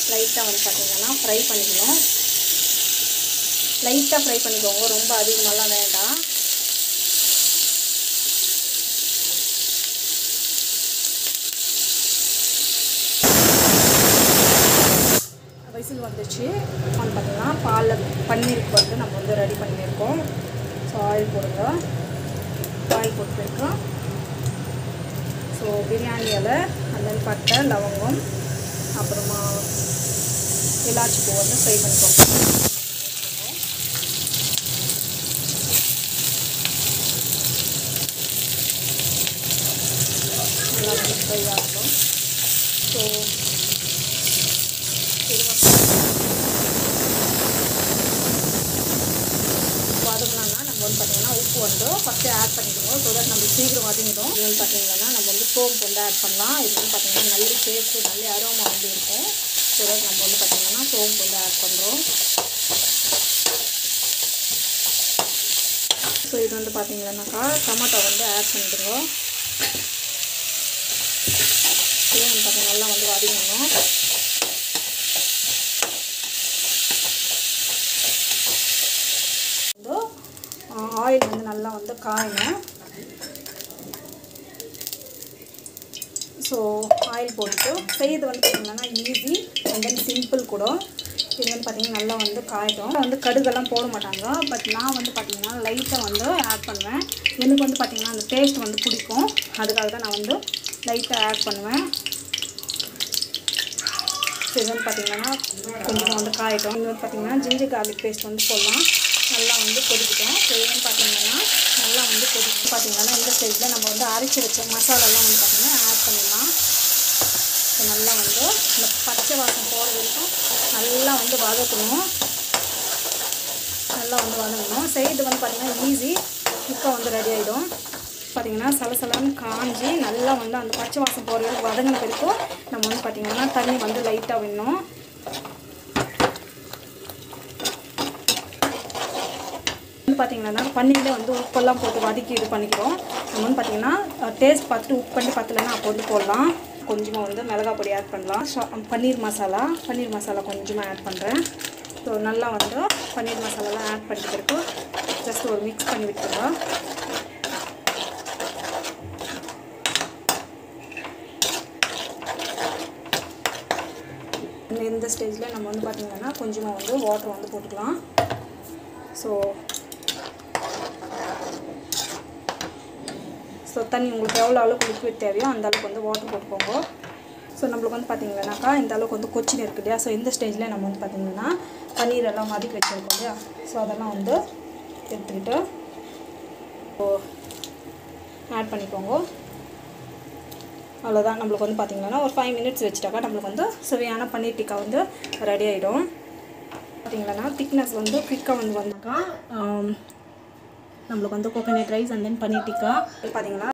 லைட்டாக வந்து பார்த்திங்கன்னா ஃப்ரை பண்ணிக்கணும் லைட்டாக ஃப்ரை பண்ணிக்கோங்க ரொம்ப அதிகமாகலாம் வேண்டாம் விசில் வந்துச்சு ஆன் பண்ணலாம் பாலில் பன்னீருக்கு வந்து நம்ம வந்து ரெடி பண்ணியிருக்கோம் ஸோ ஆயில் போடுங்க ஆயில் போட்டுருக்கோம் ஸோ பிரியாணி இலை அந்த பட்டை லவங்கம் அப்புறமா இலாச்சி பூ வந்து ஃப்ரை பண்ணிக்கோங்க நல்லா வந்து ஃப்ரை ஆகணும் ஸோ இது வந்து வதங்கினா நம்ம வந்து பார்த்திங்கன்னா உப்பு வந்து ஃபஸ்ட்டு ஆட் பண்ணிக்கணும் ஸோ தட் நம்ம சீக்கிரம் வதங்கிடும் இது வந்து பார்த்திங்கன்னா நம்ம வந்து சோம்பு வந்து ஆட் பண்ணலாம் இது வந்து பார்த்திங்கன்னா நல்ல டேஸ்ட்டு நல்ல அரோமா வந்து இருக்கும் ஸோ தட் நம்ம வந்து பார்த்திங்கன்னா சோம்பு வந்து ஆட் பண்ணுறோம் ஸோ இது வந்து பார்த்திங்கன்னாக்கா டொமேட்டோ வந்து ஆட் பண்ணிக்கிறோம் இது வந்து பார்த்திங்கன்னா நல்லா வந்து வதங்கணும் வந்து ஆயில் வந்து நல்லா வந்து காயணும் ஸோ ஆயில் போட்டுட்டு செய்யறது வந்து பார்த்திங்கன்னா ஈஸி அண்ட் தென் சிம்பிள் கூட இது வந்து பார்த்திங்கன்னா நல்லா வந்து காயட்டும் வந்து கடுகெல்லாம் போட மாட்டாங்க பட் நான் வந்து பார்த்திங்கன்னா லைட்டாக வந்து ஆட் பண்ணுவேன் எனக்கு வந்து பார்த்திங்கன்னா அந்த டேஸ்ட் வந்து பிடிக்கும் அதுக்காக தான் நான் வந்து லைட்டாக ஆட் பண்ணுவேன் ஸோ இது வந்து பார்த்திங்கன்னா கொஞ்சமாக வந்து காயட்டும் இது வந்து பார்த்திங்கன்னா ஜிஞ்சர் கார்லிக் பேஸ்ட் வந்து போடலாம் நல்லா வந்து கொதிக்கிட்டோம் ஸோ இது வந்து பார்த்திங்கன்னா நல்லா வந்து கொதிக்கும் பார்த்திங்கன்னா இந்த ஸ்டேஜில் நம்ம வந்து அரைச்சி வச்ச மசாலாலாம் வந்து பார்த்திங்கன்னா ஆட் பண்ணிடலாம் ஸோ நல்லா வந்து இந்த பச்சை வாசம் போகிற வரைக்கும் நல்லா வந்து வதக்கணும் நல்லா வந்து வதங்கணும் சைடு வந்து பார்த்திங்கன்னா ஈஸி குக்காக வந்து ரெடி ஆகிடும் பார்த்திங்கன்னா சலசலன்னு காஞ்சி நல்லா வந்து அந்த பச்சை வாசம் போகிற வரைக்கும் வதங்கின வரைக்கும் நம்ம வந்து பார்த்திங்கன்னா தண்ணி வந்து லைட்டாக வேணும் வந்து பார்த்திங்கன்னா பன்னீரில் வந்து உப்பெல்லாம் போட்டு வதக்கி இது பண்ணிக்கிறோம் நம்ம வந்து பார்த்திங்கன்னா டேஸ்ட் பார்த்துட்டு உப்பு பண்ணி பத்தலைன்னா அப்போ வந்து போடலாம் கொஞ்சமாக வந்து மிளகாய் பொடி ஆட் பண்ணலாம் ஷா- பன்னீர் மசாலா பன்னீர் மசாலா கொஞ்சமாக ஆட் பண்ணுறேன் ஸோ நல்லா வந்து பன்னீர் மசாலாலாம் ஆட் பண்ணிட்டு பிறகு ஜஸ்ட் ஒரு மிக்ஸ் பண்ணி விட்டுருங்க இந்த இந்த ஸ்டேஜில் நம்ம வந்து பார்த்திங்கன்னா கொஞ்சமாக வந்து வாட்டர் வந்து போட்டுக்கலாம் ஸோ ஸோ தண்ணி உங்களுக்கு எவ்வளோ அளவுக்கு லிக்விட் தேவையோ அந்த அளவுக்கு வந்து வாட்டர் போட்டுக்கோங்க ஸோ நம்மளுக்கு வந்து பார்த்திங்கன்னாக்கா இந்த அளவுக்கு வந்து கொச்சின் இருக்கு இல்லையா ஸோ இந்த ஸ்டேஜில் நம்ம வந்து பார்த்திங்கன்னா பன்னீர் எல்லாம் வதக்கி வச்சுருக்கோம் இல்லையா ஸோ அதெல்லாம் வந்து எடுத்துக்கிட்டு ஸோ ஆட் பண்ணிக்கோங்க அவ்வளோதான் நம்மளுக்கு வந்து பார்த்திங்கன்னா ஒரு ஃபைவ் மினிட்ஸ் வச்சுட்டாக்கா நம்மளுக்கு வந்து சுவையான பன்னீர் டிக்கா வந்து ரெடி ஆகிடும் பார்த்தீங்கன்னா திக்னஸ் வந்து குயிக்காக வந்து வந்தாக்கா ஆம், நம்மளுக்கு வந்து coconut rice and then paneer tikka பார்த்தீங்கன்னா